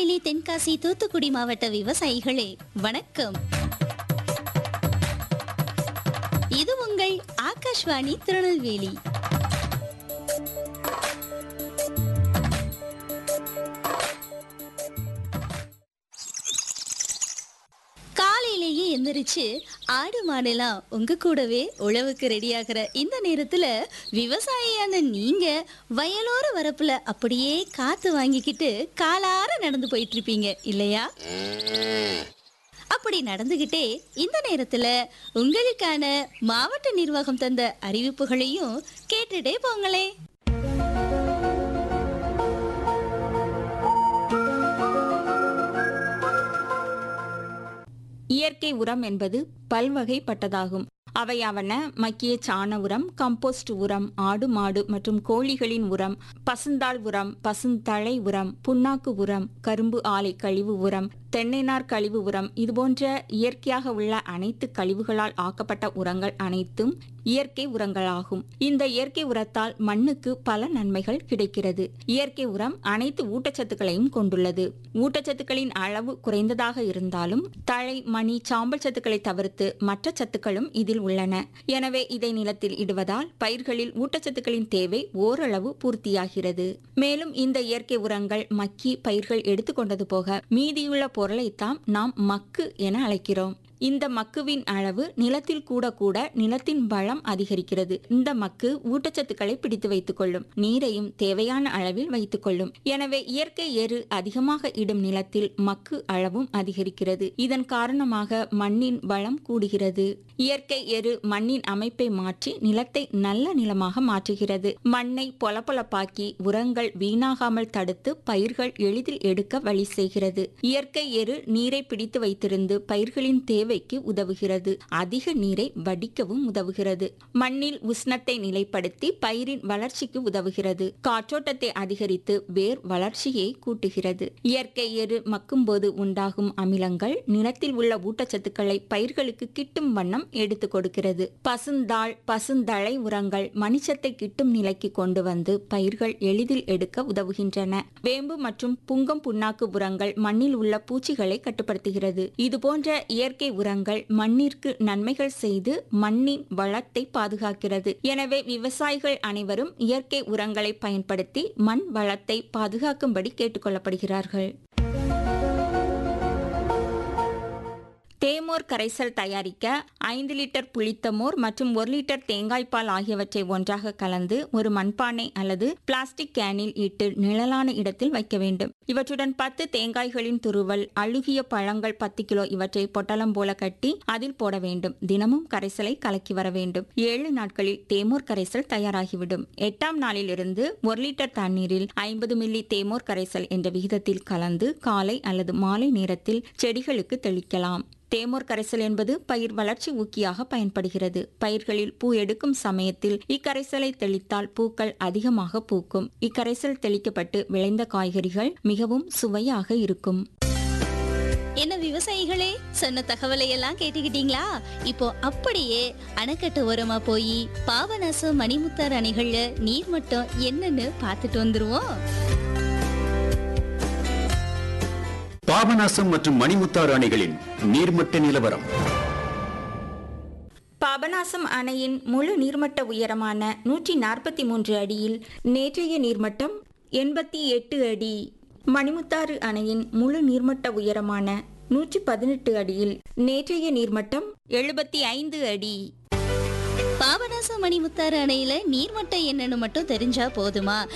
திருநெல்வேலி தென்காசி தூத்துக்குடி மாவட்ட விவசாயிகளே வணக்கம் இது உங்கள் ஆகாஷ்வாணி திருநெல்வேலி காலையிலேயே எந்திரிச்சு ஆடு மாடெல்லாம் உங்க கூடவே உழவுக்கு ரெடியாகிற இந்த நேரத்துல விவசாயியான நீங்க வயலோர வரப்புல அப்படியே காத்து வாங்கிக்கிட்டு காலார நடந்து போயிட்டு இருப்பீங்க இல்லையா அப்படி நடந்துகிட்டே இந்த நேரத்துல உங்களுக்கான மாவட்ட நிர்வாகம் தந்த அறிவிப்புகளையும் கேட்டுட்டே போங்களே இயற்கை உரம் என்பது பல்வகைப்பட்டதாகும் அவையாவன மக்கிய சாண உரம் கம்போஸ்ட் உரம் ஆடு மாடு மற்றும் கோழிகளின் உரம் பசுந்தாள் உரம் பசுந்தழை உரம் புண்ணாக்கு உரம் கரும்பு ஆலை கழிவு உரம் தென்னைநார் கழிவு உரம் இதுபோன்ற இயற்கையாக உள்ள அனைத்து கழிவுகளால் ஆக்கப்பட்ட உரங்கள் அனைத்தும் இயற்கை உரங்களாகும் இந்த இயற்கை உரத்தால் மண்ணுக்கு பல நன்மைகள் கிடைக்கிறது இயற்கை உரம் அனைத்து ஊட்டச்சத்துக்களையும் கொண்டுள்ளது ஊட்டச்சத்துக்களின் அளவு குறைந்ததாக இருந்தாலும் தழை மணி சாம்பல் சத்துக்களை தவிர்த்து மற்ற சத்துக்களும் இதில் உள்ளன எனவே இதை நிலத்தில் இடுவதால் பயிர்களில் ஊட்டச்சத்துக்களின் தேவை ஓரளவு பூர்த்தியாகிறது மேலும் இந்த இயற்கை உரங்கள் மக்கி பயிர்கள் எடுத்துக்கொண்டது போக மீதியுள்ள பொருளைத்தாம் நாம் மக்கு என அழைக்கிறோம் இந்த மக்குவின் அளவு நிலத்தில் கூட கூட நிலத்தின் பலம் அதிகரிக்கிறது இந்த மக்கு ஊட்டச்சத்துக்களை பிடித்து வைத்துக் கொள்ளும் நீரையும் தேவையான அளவில் வைத்துக் கொள்ளும் எனவே இயற்கை எரு அதிகமாக இடும் நிலத்தில் மக்கு அளவும் அதிகரிக்கிறது இதன் காரணமாக மண்ணின் வளம் கூடுகிறது இயற்கை எரு மண்ணின் அமைப்பை மாற்றி நிலத்தை நல்ல நிலமாக மாற்றுகிறது மண்ணை பொலபொலப்பாக்கி உரங்கள் வீணாகாமல் தடுத்து பயிர்கள் எளிதில் எடுக்க வழி செய்கிறது இயற்கை எரு நீரை பிடித்து வைத்திருந்து பயிர்களின் தேவைக்கு உதவுகிறது அதிக நீரை வடிக்கவும் உதவுகிறது மண்ணில் உஷ்ணத்தை நிலைப்படுத்தி பயிரின் வளர்ச்சிக்கு உதவுகிறது காற்றோட்டத்தை அதிகரித்து வேர் வளர்ச்சியை கூட்டுகிறது இயற்கை எரு மக்கும்போது உண்டாகும் அமிலங்கள் நிலத்தில் உள்ள ஊட்டச்சத்துக்களை பயிர்களுக்கு கிட்டும் வண்ணம் எடுத்து கொடுக்கிறது பசுந்தாள் பசுந்தழை உரங்கள் மணிச்சத்தை கிட்டும் நிலைக்கு கொண்டு வந்து பயிர்கள் எளிதில் எடுக்க உதவுகின்றன வேம்பு மற்றும் புங்கம் புண்ணாக்கு உரங்கள் மண்ணில் உள்ள பூச்சிகளை கட்டுப்படுத்துகிறது இதுபோன்ற இயற்கை உரங்கள் மண்ணிற்கு நன்மைகள் செய்து மண்ணின் வளத்தை பாதுகாக்கிறது எனவே விவசாயிகள் அனைவரும் இயற்கை உரங்களை பயன்படுத்தி மண் வளத்தை பாதுகாக்கும்படி கேட்டுக்கொள்ளப்படுகிறார்கள் தேமோர் கரைசல் தயாரிக்க ஐந்து லிட்டர் புளித்த மோர் மற்றும் ஒரு லிட்டர் தேங்காய் பால் ஆகியவற்றை ஒன்றாக கலந்து ஒரு மண்பானை அல்லது பிளாஸ்டிக் கேனில் இட்டு நிழலான இடத்தில் வைக்க வேண்டும் இவற்றுடன் பத்து தேங்காய்களின் துருவல் அழுகிய பழங்கள் பத்து கிலோ இவற்றை பொட்டலம் போல கட்டி அதில் போட வேண்டும் தினமும் கரைசலை கலக்கி வர வேண்டும் ஏழு நாட்களில் தேமோர் கரைசல் தயாராகிவிடும் எட்டாம் நாளிலிருந்து ஒரு லிட்டர் தண்ணீரில் ஐம்பது மில்லி தேமோர் கரைசல் என்ற விகிதத்தில் கலந்து காலை அல்லது மாலை நேரத்தில் செடிகளுக்கு தெளிக்கலாம் தேமோர் கரைசல் என்பது பயிர் வளர்ச்சி ஊக்கியாக பயன்படுகிறது பயிர்களில் பூ எடுக்கும் சமயத்தில் இக்கரைசலை தெளித்தால் பூக்கள் அதிகமாக பூக்கும் இக்கரைசல் தெளிக்கப்பட்டு விளைந்த காய்கறிகள் மிகவும் சுவையாக இருக்கும் என்ன விவசாயிகளே சொன்ன தகவலை எல்லாம் கேட்டுக்கிட்டீங்களா இப்போ அப்படியே அணைக்கட்டு ஓரமா போய் பாபநாசம் மணிமுத்தார் அணைகள்ல நீர் மட்டம் என்னன்னு பார்த்துட்டு வந்துருவோம் பாபநாசம் மற்றும் மணிமுத்தாறு அணைகளின் நீர்மட்ட நிலவரம் பாபநாசம் அணையின் முழு நீர்மட்ட உயரமான நூற்றி நாற்பத்தி மூன்று அடியில் நேற்றைய நீர்மட்டம் எண்பத்தி எட்டு அடி மணிமுத்தாறு அணையின் முழு நீர்மட்ட உயரமான நூற்றி பதினெட்டு அடியில் நேற்றைய நீர்மட்டம் எழுபத்தி ஐந்து அடி பாபநாசம் மணிமுத்தாறு அணையில நீர்மட்டம் என்னன்னு மட்டும் தெரிஞ்சா போதுமா